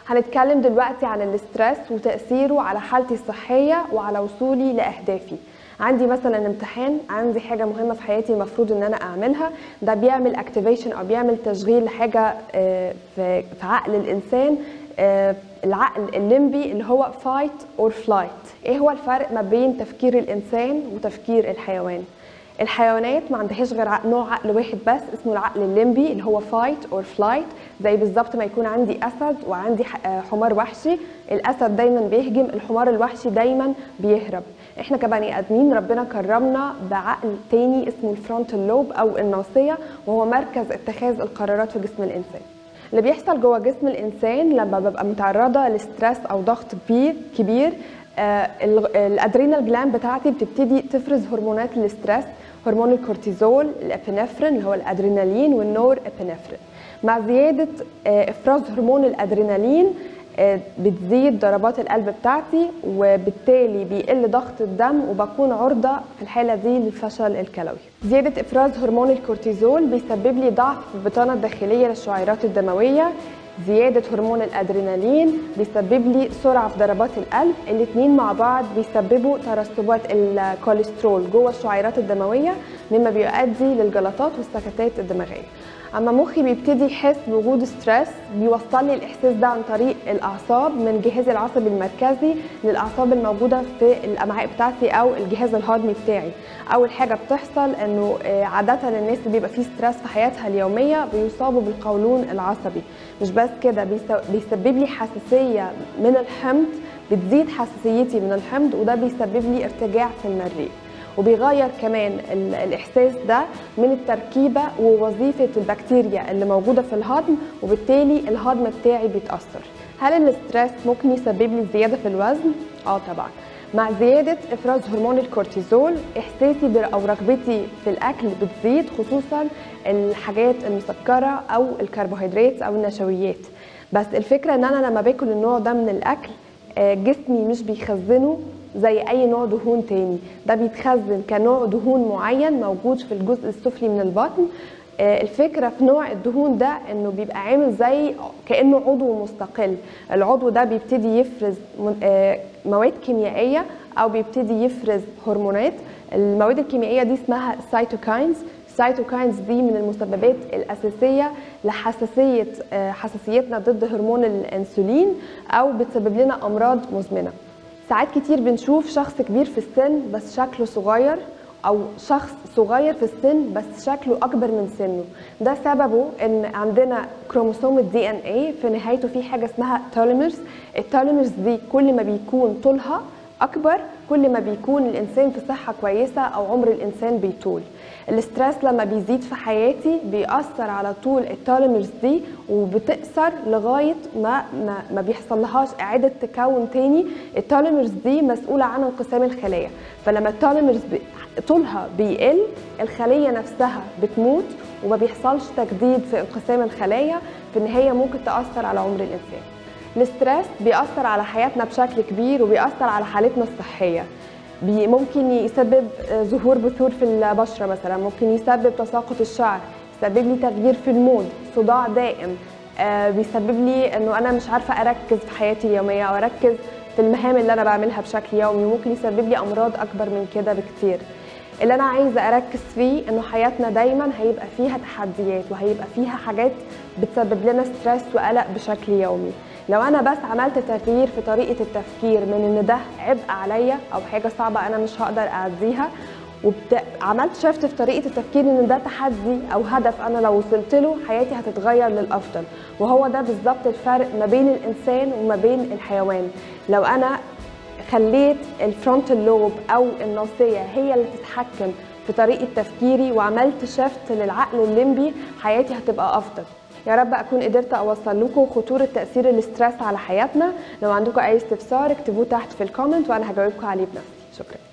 هنتكلم دلوقتي عن الاسترس وتأثيره على حالتي الصحية وعلى وصولي لأهدافي عندي مثلا امتحان عندي حاجه مهمه في حياتي المفروض ان انا اعملها ده بيعمل اكتيفيشن او بيعمل تشغيل لحاجه آه، في في عقل الانسان آه، العقل الليمبي اللي هو فايت اور فلايت ايه هو الفرق ما بين تفكير الانسان وتفكير الحيوان الحيوانات ما عندهاش غير عق- نوع عقل واحد بس اسمه العقل الليمبي اللي هو فايت اور فلايت زي بالظبط ما يكون عندي اسد وعندي ح- آه، حمار وحشي الاسد دايما بيهجم الحمار الوحشي دايما بيهرب احنا كبني ادمين ربنا كرمنا بعقل تاني اسمه الفرونتال لوب او الناصيه وهو مركز اتخاذ القرارات في جسم الانسان اللي بيحصل جوه جسم الانسان لما ببقى متعرضه لستريس او ضغط كبير كبير آه، ال- الادرينال جلاند بتاعتي بتبتدي تفرز هرمونات الاسترس هرمون الكورتيزول الابنفرين اللي هو الادرينالين والنور ابنفرين مع زياده آه، افراز هرمون الادرينالين آه، بتزيد ضربات القلب بتاعتي وبالتالي بيقل ضغط الدم وبكون عرضة في الحالة دي للفشل الكلوي زيادة إفراز هرمون الكورتيزول بيسبب لي ضعف في البطانة الداخلية للشعيرات الدموية زيادة هرمون الأدرينالين بيسبب لي سرعة في ضربات القلب الاتنين مع بعض بيسببوا ترسبات الكوليسترول جوه الشعيرات الدموية مما بيؤدي للجلطات والسكتات الدماغية اما مخي بيبتدي يحس بوجود ستريس بيوصل لي الاحساس ده عن طريق الاعصاب من جهازي العصبي المركزي للاعصاب الموجوده في الامعاء بتاعتي او الجهاز الهضمي بتاعي اول حاجه بتحصل انه آه، عاده الناس اللي بيبقى فيه ستريس في حياتها اليوميه بيصابوا بالقولون العصبي مش بس كده بيسو- بيسبب لي حساسيه من الحمض بتزيد حساسيتي من الحمض وده بيسبب لي ارتجاع في المريء وبيغير كمان ال- الاحساس ده من التركيبه ووظيفه البكتيريا اللي موجوده في الهضم وبالتالي الهضم بتاعي بيتاثر هل الاسترس ممكن يسبب لي زياده في الوزن اه طبعا مع زيادة إفراز هرمون الكورتيزول إحساسي بر- أو رغبتي في الأكل بتزيد خصوصا الحاجات المسكرة أو الكربوهيدرات أو النشويات بس الفكرة إن أنا لما باكل النوع ده من الأكل آه، جسمي مش بيخزنه زي اي نوع دهون تاني ده بيتخزن كنوع دهون معين موجود في الجزء السفلي من البطن آه، الفكرة في نوع الدهون ده انه بيبقى عامل زي كأنه عضو مستقل العضو ده بيبتدي يفرز من- آه، مواد كيميائية او بيبتدي يفرز هرمونات المواد الكيميائية دي اسمها سايتوكاينز السايتوكاينز دي من المسببات الأساسية لحساسية آه، حساسيتنا ضد هرمون الأنسولين أو بتسبب لنا أمراض مزمنة ساعات كتير بنشوف شخص كبير في السن بس شكله صغير او شخص صغير في السن بس شكله اكبر من سنه ده سببه ان عندنا كروموسوم الدي ان اي في نهايته في حاجه اسمها تاليمرز التاليمرز دي كل ما بيكون طولها اكبر كل ما بيكون الانسان في صحه كويسه او عمر الانسان بيطول الاسترس لما بيزيد في حياتي بيأثر على طول التاليمرز دي وبتأثر لغاية ما ما, ما بيحصل لهاش إعادة تكون تاني التاليمرز دي مسؤولة عن انقسام الخلايا فلما التاليمرز بي طولها بيقل الخلية نفسها بتموت وما بيحصلش تجديد في انقسام الخلايا في النهاية ممكن تأثر على عمر الإنسان الاسترس بيأثر على حياتنا بشكل كبير وبيأثر على حالتنا الصحية بي ممكن يسبب آه، ظهور بثور في البشرة مثلا ممكن يسبب تساقط الشعر يسبب لي تغيير في المود صداع دائم آه، بيسبب لي انه انا مش عارفة اركز في حياتي اليومية او اركز في المهام اللي انا بعملها بشكل يومي ممكن يسبب لي امراض اكبر من كده بكتير اللي انا عايزه اركز فيه انه حياتنا دايما هيبقى فيها تحديات وهيبقى فيها حاجات بتسبب لنا ستريس وقلق بشكل يومي لو انا بس عملت تغيير في طريقه التفكير من ان ده عبء عليا او حاجه صعبه انا مش هقدر اعديها وعملت شفت في طريقه التفكير ان ده تحدي او هدف انا لو وصلت له حياتي هتتغير للافضل وهو ده بالظبط الفرق ما بين الانسان وما بين الحيوان لو انا خليت الفرونتال لوب او الناصيه هي اللي تتحكم في طريقه تفكيري وعملت شفت للعقل الليمبي حياتي هتبقى افضل يا رب اكون قدرت اوصل لكم خطوره تاثير الاسترس على حياتنا لو عندكم اي استفسار اكتبوه تحت في الكومنت وانا هجاوبكم عليه بنفسي شكرا